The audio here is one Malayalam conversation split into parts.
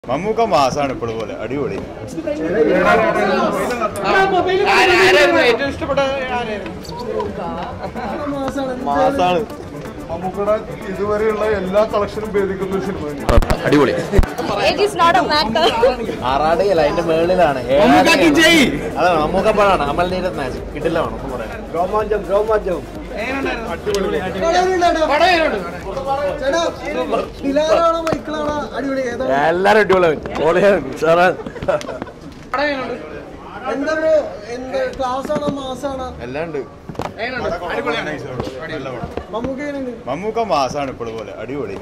മമ്മൂക്ക മാസാണ് ഇപ്പോൾ പോലെ അടിപൊളി ആരായിരുന്നു ഏറ്റവും ഇഷ്ടപ്പെട്ട ആരായിരുന്നു മാസാണ് മമ്മൂക്കയുടെ ഇതുവരെയുള്ള എല്ലാ കളക്ഷനും ഭേദിക്കുന്ന ഒരു സിനിമ തന്നെയാണ് അടിപൊളി It is not a matter. ആറാടിയല്ല അതിന്റെ മേളിലാണ് അതാണ് മമ്മൂക്ക പഴമാണ് അമൽ നീരത് മാച്ച് കിട്ടില്ല ഒന്നും പറയാൻ രോമാഞ്ചം രോമാഞ്ചം എല്ലാരും അടിപൊളിയാണ് സാറാണ് എന്താ ബ്രോ എന്ത് ക്ലാസ് ആണോ മാസാണോ എല്ലാം ഉണ്ട് മമ്മൂക്ക എങ്ങനെയുണ്ട് മമ്മൂക്ക മാസാണ് ഇപ്പോൾ പോലെ അടിപൊളി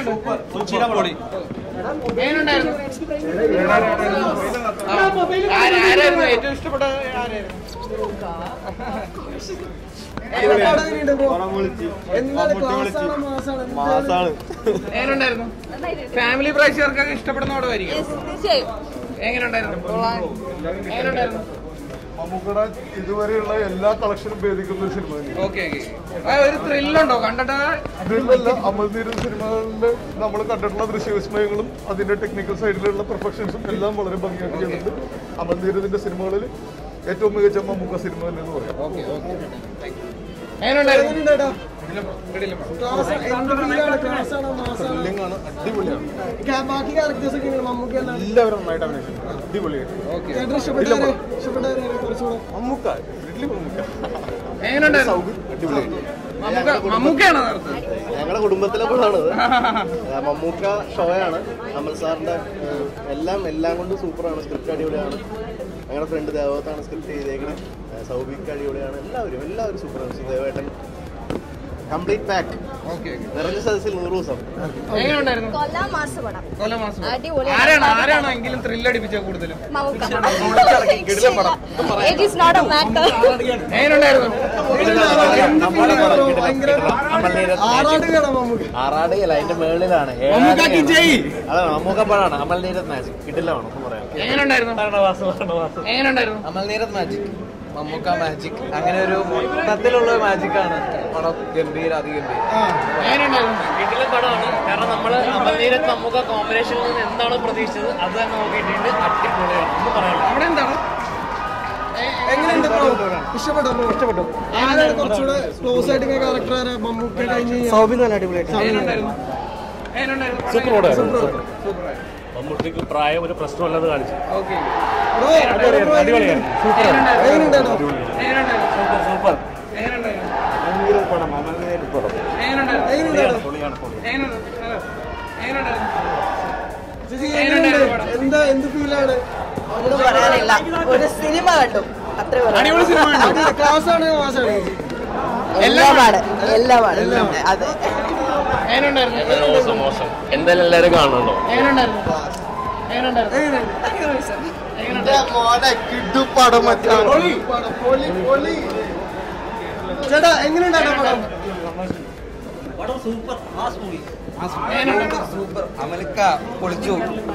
ആരായിരുന്നു ഏറ്റവും ഇഷ്ടപ്പെട്ട ആരായിരുന്നു പടം എങ്ങനെയുണ്ട് ബ്രോ എന്താണ് ക്ലാസ് ആണോ മാസാണോ മാസാണ് എങ്ങനെയുണ്ടായിരുന്നു ഫാമിലി പ്രേക്ഷകർക്കൊക്കെ ഇഷ്ടപ്പെടുന്ന പടമായിരിക്കും Yes, തീർച്ചയായും എങ്ങനെയുണ്ടായിരുന്നു എങ്ങനെയുണ്ടായിരുന്നു മമ്മൂക്കയുടെ ഇതുവരെയുള്ള എല്ലാ കളക്ഷനും ഭേദിക്കുന്ന ഒരു സിനിമ തന്നെയാണ് ഓക്കെ ഓക്കെ ഒരു ത്രില്ലുണ്ടോ കണ്ടിട്ട് ഇതിലല്ല അമൽനീരൻ സിനിമകളിൽ നമ്മൾ കണ്ടിട്ടുള്ള ദൃശ്യവിസ്മയങ്ങളും അതിന്റെ ടെക്നിക്കൽ സൈഡിലുള്ള പെർഫെക്ഷൻസും എല്ലാം വളരെ ഭംഗിയായിട്ട് ചെയ്തിട്ടുണ്ട് അമൽനീരത്തിന്റെ സിനിമകളിൽ ഏറ്റവും മികച്ച മമ്മൂക്ക സിനിമ തന്നെ എന്ന് പറയാം എങ്ങനെയുണ്ടായിരുന്നു എങ്ങനെയുണ്ട് കിടിലം പടം. ക്ലാസ് എന്ത് ഫീലാണ് ക്ലാസ് ആണോ മാസാണോ അടിപൊളിയാണ് ക്യാ- ബാക്കി ക്യാരക്ടേഴ്സ് ഒക്കെ എങ്ങനെയാണ് മമ്മൂക്ക എന്താണ് എല്ലാവരും നന്നായിട്ട് അഭിനയിച്ചിട്ടുണ്ട് അടിപൊളിയായിട്ട് ചേട്ടൻ ഇഷ്ടപ്പെട്ടവരെ ഇഷ്ടപ്പെട്ടവരെ കുറച്ചുകൂടെ മമ്മൂക്ക ഇഡ്ലി മമ്മൂക്ക എങ്ങനെയുണ്ടായിരുന്നു അടിപൊളിയായിട്ട് മമ്മൂക്ക മമ്മൂക്കയാണോ നടത്തുന്നത് ഞങ്ങളുടെ കുടുംബത്തിലെ പടമാണത് മമ്മൂക്ക ഷോയാണ് അമൽ സാറിന്റെ ഏഹ്, എല്ലാം എല്ലാം കൊണ്ടും സൂപ്പറാണ് സ്ക്രിപ്റ്റ് അടിപൊളിയാണ് ഞങ്ങളുടെ ഫ്രണ്ട് ദേവത്താണ് സ്ക്രിപ്റ്റ് ചെയ്തേക്കണേ സൗബിക്ക് അടിപൊളിയാണ് എല്ലാവരും എല്ലാവരും സൂപ്പറാണ് സുദേവേട്ടൻ കംപ്ലീറ്റ് പാക്ക് ഓക്കെ നിറഞ്ഞ സദസ്സിൽ നൂറ് ദിവസം എങ്ങനെയുണ്ടായിരുന്നു കൊല്ലാ മാസ പടം കൊലമാസം അടിപൊളി. ആരാണ് ആരാണ് എങ്കിലും ത്രില്ല് അടിപ്പിച്ച കൂടുതലും Mammukka It is not a matter. എങ്ങനെയുണ്ടായിരുന്നു എന്ത് ഫീലാണ് ബ്രോ ഭയങ്കര ആറാട് കാണാം മമ്മൂക്ക ആറാടിയല്ല അതിന്റെ മേളിലാണ് അതാണ് മമ്മൂക്ക പഴമാണ് അമൽ നീരത് മാച്ച് കിട്ടില്ല ഒന്നും പറയാൻ എങ്ങനെയുണ്ടായിരുന്നു എങ്ങനെയുണ്ടായിരുന്നു അമൽ നീരത് മാജിക് മമ്മൂക്ക മാജിക് അങ്ങനെ ഒരു മൊത്തത്തിലുള്ള മാജിക് ആണ് പടം ഗംഭീര അതിഗംഭീര എങ്ങനെയുണ്ടായിരുന്നു വീട്ടിലെ പടമാണ് കാരണം നമ്മൾ അമൽനീരത്ത് നമുക്ക് കോമ്പിനേഷനിൽ നിന്ന് എന്താണ് പ്രതീക്ഷിച്ചത് അത് തന്നെ നോക്കിയിട്ടുണ്ട് അടിപൊളിയാണ് ഒന്നും പറയാനില്ല അവിടെ എന്താണ് എങ്ങനെയുണ്ട് ബ്രോ ഇഷ്ടപ്പെട്ടോ ബ്രോ ഇഷ്ടപ്പെട്ടു ആരാണ് കുറച്ചുകൂടെ ക്ലോസ് ആയിട്ട് ക്യാരക്ടർ ആരാ മമ്മൂക്ക കഴിഞ്ഞ് സൗബിൻ നല്ല അടിപൊളിയായിട്ട് എങ്ങനെയുണ്ടായിരുന്നു എങ്ങനെയുണ്ടായിരുന്നു സൂപ്പർ മമ്മൂട്ടിക്ക് പ്രായം ഒരു പ്രശ്നമല്ലെന്ന് കാണിച്ചു ഓക്കെ ബ്രോ അടിപൊളിയാണ് എങ്ങനെയുണ്ട് ചേട്ടാ എങ്ങനെയുണ്ടായിരുന്നു സൂപ്പർ എങ്ങനെയുണ്ടായിരുന്നു എങ്ങനെയുണ്ടായിരുന്നു എങ്ങനെയുണ്ട് ചേട്ടാ എങ്ങനെയുണ്ട് എങ്ങനെയുണ്ടായിരുന്നു ചേച്ചി എങ്ങനെയുണ്ട് എന്താ എന്ത് ഫീലാണ് ഒന്നും പറയാനില്ല ഒരു സിനിമ കണ്ടു അത്രേ അടിപൊളി സിനിമ ഉണ്ട് ക്ലാസ് ആണ് മാസാണ് ചേച്ചി എല്ലാമാണ് എല്ലാമാണ് അതെ എങ്ങനെയുണ്ടായിരുന്നു മോശം മോശം എന്തായാലും എല്ലാവരും കാണണല്ലോ എങ്ങനെയുണ്ടായിരുന്നു എങ്ങനെയുണ്ടായിരുന്നു പൊളി, പടം, പൊളി, പൊളി. ചേട്ടാ എങ്ങനെയുണ്ടായിരുന്നു പടം സൂപ്പർ അമലിക്ക പൊളിച്ചു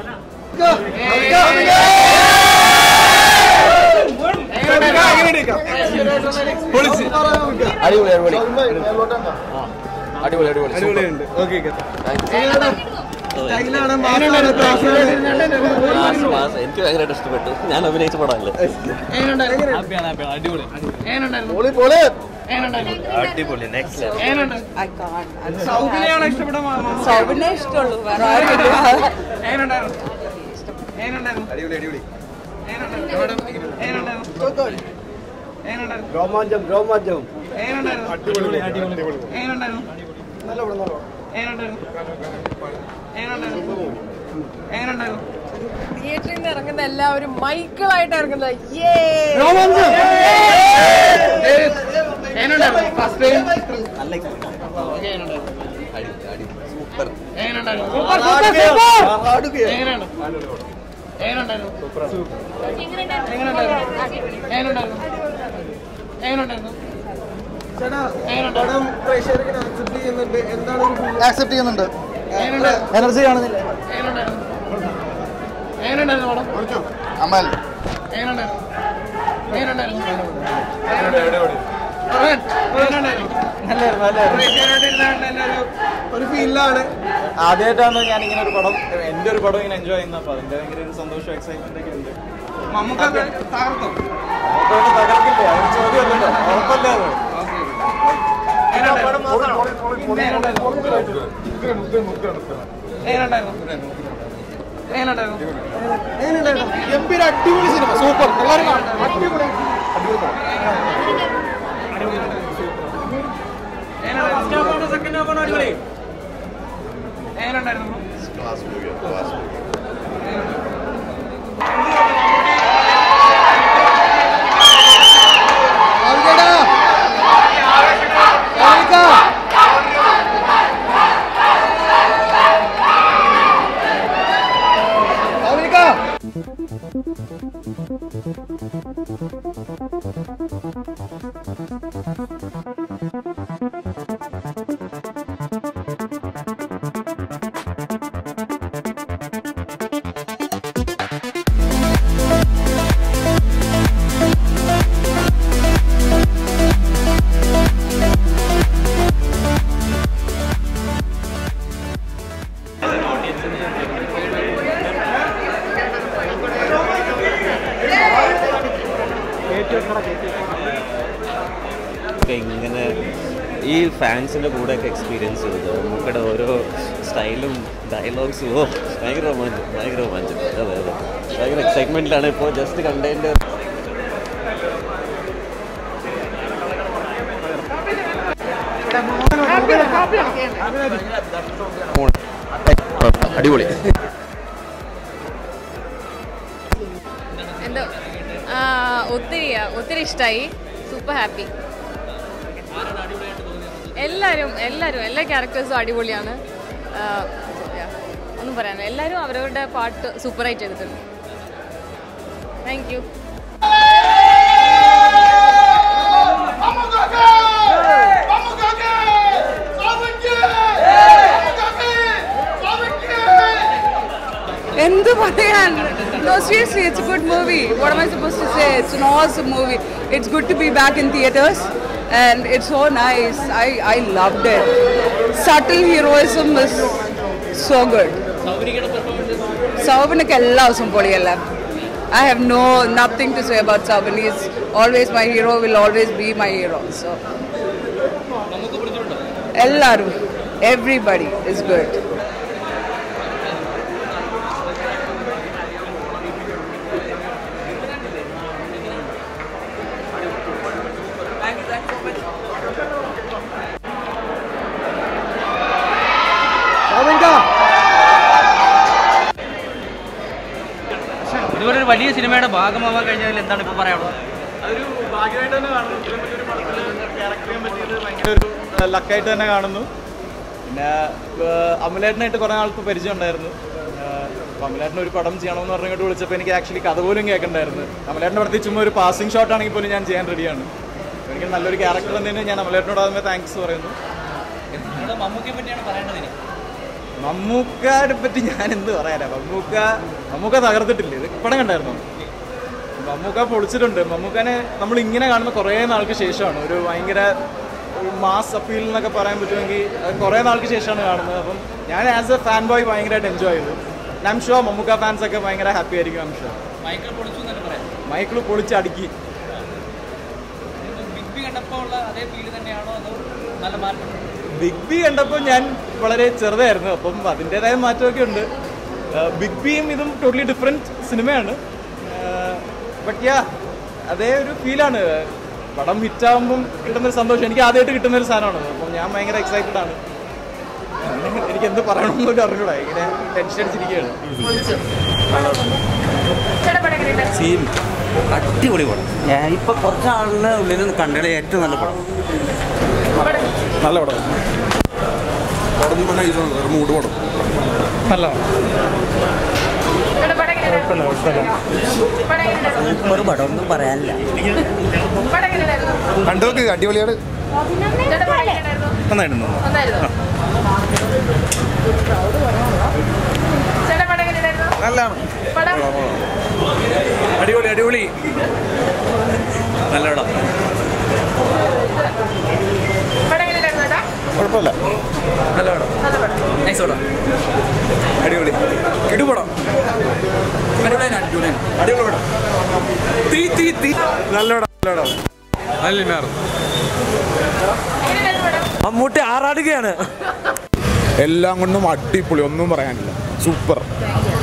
അടിപൊളി അടിപൊളി അടിപൊളി അടിപൊളി അടിപൊളിയുണ്ട് ഓക്കെ സ്റ്റൈലാണ് മാസാണ് ക്ലാസ്സാണ് എനിക്ക് ഭയങ്കരമായിട്ട് ഇഷ്ടപ്പെട്ടു ഞാൻ അഭിനയിച്ച പടമല്ലേ അടിപൊളി എങ്ങനെയുണ്ടായിരുന്നു പൊളി പൊളി എങ്ങനെയുണ്ടായിരുന്നു അടിപൊളി നെക്സ്റ്റ് എങ്ങനെയുണ്ട് I can't. സൗബിനെയാണോ ഇഷ്ടപ്പെട്ട മാ- മാ- സൗബിനെ ഇഷ്ടമുള്ളൂ വേറെ ആരുമില്ല എങ്ങനെയുണ്ടായിരുന്നു എങ്ങനെയുണ്ടായിരുന്നു അടിപൊളി അടിപൊളി എങ്ങനെയുണ്ടായിരുന്നു എങ്ങനെയുണ്ടായിരുന്നു രോമാഞ്ചം രോമാഞ്ചം എങ്ങനെയുണ്ടായിരുന്നു അടിപൊളി അടിപൊളി അടിപൊളി എങ്ങനെയുണ്ടായിരുന്നു എങ്ങനെയുണ്ടായിരുന്നു എങ്ങനെയുണ്ടായിരുന്നു എങ്ങനെയുണ്ടായിരുന്നു തിയേറ്ററിൽ നിന്ന് ഇറങ്ങുന്ന എല്ലാവരും മൈക്കിളായിട്ട് ഇറങ്ങുന്നത് യേ എങ്ങനെയുണ്ടായിരുന്നു ഫസ്റ്റ് ടൈം എങ്ങനെയുണ്ടായിരുന്നു സൂപ്പർ സൂപ്പർ സൂപ്പർ എങ്ങനെയുണ്ട് എങ്ങനെയുണ്ടായിരുന്നു എങ്ങനെയുണ്ടായിരുന്നു എങ്ങനെയുണ്ടായിരുന്നു ചേട്ടാ പടം പ്രേക്ഷകർക്ക് ആക്സെപ്റ്റ് ചെയ്യുന്നുണ്ട് എന്താണ് ഒരു feel? ആക്സെപ്റ്റ് ചെയ്യുന്നുണ്ട് എങ്ങനെയുണ്ടായിരുന്നു എനർജി കാണുന്നില്ല എങ്ങനെയുണ്ടായിരുന്നു എങ്ങനെയുണ്ടായിരുന്നു പടം അമൽ എങ്ങനെയുണ്ടായിരുന്നു എങ്ങനെയുണ്ടായിരുന്നു എങ്ങനെയുണ്ടായിരുന്നു പ്രേക്ഷകരായിട്ട് ഇരുന്നാണ്ട് തന്നെ ഒരു ഒരു ഫീലാണ് ആദ്യമായിട്ടാണ് ഞാൻ ഇങ്ങനെ ഒരു പടം എൻ്റെ ഒരു പടം ഇങ്ങനെ എൻജോയ് ചെയ്യുന്നത് അപ്പോൾ അതിൻ്റെ ഭയങ്കര ഒരു സന്തോഷം എക്സൈറ്റ്മെന്റ് ഒക്കെ ഉണ്ട് മമ്മൂക്ക തകർത്തോ നമുക്കൊന്ന് തകർക്കില്ല അത് ചോദ്യമല്ലല്ലോ ഉറപ്പല്ലേ അത് ഗംഭീര അടിപൊളി സിനിമ സൂപ്പർ എല്ലാവരും കാണണം അടിപൊളി സെക്കൻഡ് ഹാഫ് അടിപൊളി എങ്ങനെയുണ്ടായിരുന്നു ക്ലാസ് മൂവിയാണ് ക്ലാസ് മൂവി ഒക്കെ ഇങ്ങനെ ഈ ഫാൻസിൻ്റെ കൂടെയൊക്കെ എക്സ്പീരിയൻസ് ചെയ്തത് നമുക്കിടെ ഓരോ സ്റ്റൈലും ഡയലോഗ്സും ഓ ഭയങ്കര റൊമാൻസ് ഭയങ്കര റൊമാൻസ് അതെ അതെ ഭയങ്കര എക്സൈറ്റ്മെൻറ്റിലാണ് ഇപ്പോൾ ജസ്റ്റ് കണ്ടതിൻ്റെ അടിപൊളി എന്തോ ആ, ഒത്തിരി ഒത്തിരി ഇഷ്ടമായി സൂപ്പർ ഹാപ്പി എല്ലാവരും എല്ലാവരും എല്ലാ ക്യാരക്ടേഴ്സും അടിപൊളിയാണ് ആ, yeah, ഒന്നും പറയാനില്ല എല്ലാവരും അവരവരുടെ പാട്ട് സൂപ്പറായിട്ട് ചെയ്തിട്ടുണ്ട് താങ്ക് യു എന്ത് പറയാൻ No, seriously, it's a good movie. What am I supposed to say? It's an awesome movie. It's good to be back in theaters, and it's so nice. I, I loved it. Subtle heroism is so good. സൗബിനൊക്കെ എല്ലാ ദിവസവും പൊളിയല്ല I have no nothing to say about Soubin is always my hero will always be my hero so എല്ലാവരും എവ്രിബഡി ഇസ് ഗുഡ് ഇതുപോലെ ഒരു വലിയ സിനിമയുടെ ഭാഗമാവാൻ കഴിഞ്ഞതിൽ എന്താണ് ഇപ്പോൾ പറയാനുള്ളത് അതൊരു ഭാഗ്യമായിട്ട് തന്നെ കാണുന്നു ഇത്രയും വലിയൊരു പടത്തിൽ ക്യാരക്ടർ ചെയ്യാൻ പറ്റിയത് ഭയങ്കര ഒരു ലക്കായിട്ട് തന്നെ കാണുന്നു പിന്നെ ഏഹ്, അമലേട്ടനായിട്ട് കുറേ നാൾക്ക് പരിചയം ഉണ്ടായിരുന്നു ഏഹ്, അപ്പോൾ അമലേട്ടൻ ഒരു പടം ചെയ്യണമെന്ന് പറഞ്ഞിട്ട് വിളിച്ചപ്പോൾ എനിക്ക് ആക്ച്വലി കഥ പോലും കേൾക്കണ്ടായിരുന്നു അമലേട്ടൻ്റെ പടത്തിൽ ചുമ്മാ ഒരു പാസിംഗ് ഷോട്ട് ആണെങ്കിൽ പോലും ഞാൻ ചെയ്യാൻ റെഡിയാണ് എനിക്ക് നല്ലൊരു ക്യാരക്ടർ എന്നതിന് ഞാൻ അമലേട്ടനോട് ആദ്യമേ താങ്ക്സ് പറയുന്നു നിങ്ങളുടെ മമ്മൂക്കയെ പറ്റിയാണ് പറയേണ്ടത് ഇനി മമ്മൂക്കാരെ പറ്റി ഞാൻ എന്ത് പറയാനാ മമ്മൂക്ക മമ്മൂക്ക തകർത്തിട്ടില്ലേ ഇത് പടം കണ്ടായിരുന്നോ മമ്മൂക്ക പൊളിച്ചിട്ടുണ്ട് മമ്മൂക്കനെ നമ്മൾ ഇങ്ങനെ കാണുന്ന കുറേ നാൾക്ക് ശേഷമാണ് ഒരു ഭയങ്കര മാസ് അപ്പീൽ എന്നൊക്കെ പറയാൻ പറ്റുമെങ്കിൽ അത് കുറേ നാൾക്ക് ശേഷമാണ് കാണുന്നത് അപ്പം ഞാൻ ആസ് എ ഫാൻ ബോയ് ഭയങ്കരമായിട്ട് എൻജോയ് ചെയ്തു ഐം ഷുവർ മമ്മൂക്ക ഫാൻസ് ഒക്കെ ഭയങ്കര ഹാപ്പി ആയിരിക്കും ഐം ഷുവർ മൈക്കിൾ പൊളിച്ചു എന്നൊക്കെ പറയാം മൈക്കിൾ പൊളിച്ച് അടുക്കി ബിഗ് ബി കണ്ടപ്പോൾ ഉള്ള അതേ ഫീൽ തന്നെയാണോ അതോ നല്ല മാറ്റം ബിഗ് ബി കണ്ടപ്പോൾ ഞാൻ വളരെ ചെറുതായിരുന്നു അപ്പം അതിൻ്റെതായ മാറ്റമൊക്കെ ഉണ്ട് ബിഗ് ബിയും ഇതും ടോട്ടലി ഡിഫറെൻറ്റ് സിനിമയാണ് ബട്ട് യാ അതേ ഒരു ഫീലാണ് പടം ഹിറ്റാകുമ്പം കിട്ടുന്നൊരു സന്തോഷം എനിക്ക് ആദ്യമായിട്ട് കിട്ടുന്നൊരു സാധനമാണ് അപ്പം ഞാൻ ഭയങ്കര എക്സൈറ്റഡ് ആണ് എനിക്ക് എന്ത് പറയണമെന്നൊരു അറിഞ്ഞൂടാ ഇങ്ങനെ ടെൻഷൻ അടിച്ചിരിക്കുകയാണ് സീൻ അടിപൊളി പടം ഞാൻ ഇപ്പൊ കുറച്ച് ആളിന് ഉള്ളിൽ കണ്ടത് ഏറ്റവും നല്ല പടം നല്ല പടം പടം നല്ല നൈസാണ് ഒരു മൂഡ് പടം നല്ല സൂപ്പർ പടം ഒന്നും പറയാനില്ല കണ്ടോക്ക് അടിപൊളിയാണ് നന്നായിരുന്നു നല്ലതാണ് അടിപൊളി അടിപൊളി നല്ല പടം കുഴപ്പമില്ല നല്ല പടം നൈസ് പടം അടിപൊളി കിടുപടം അടിപൊളി അടിപൊളി പടം തീ തീ തീ നല്ല പടം നല്ല പടം നല്ല മമ്മൂട്ടി ആറാടുകയാണ് എല്ലാം കൊണ്ടും അടിപൊളി ഒന്നും പറയാനില്ല സൂപ്പർ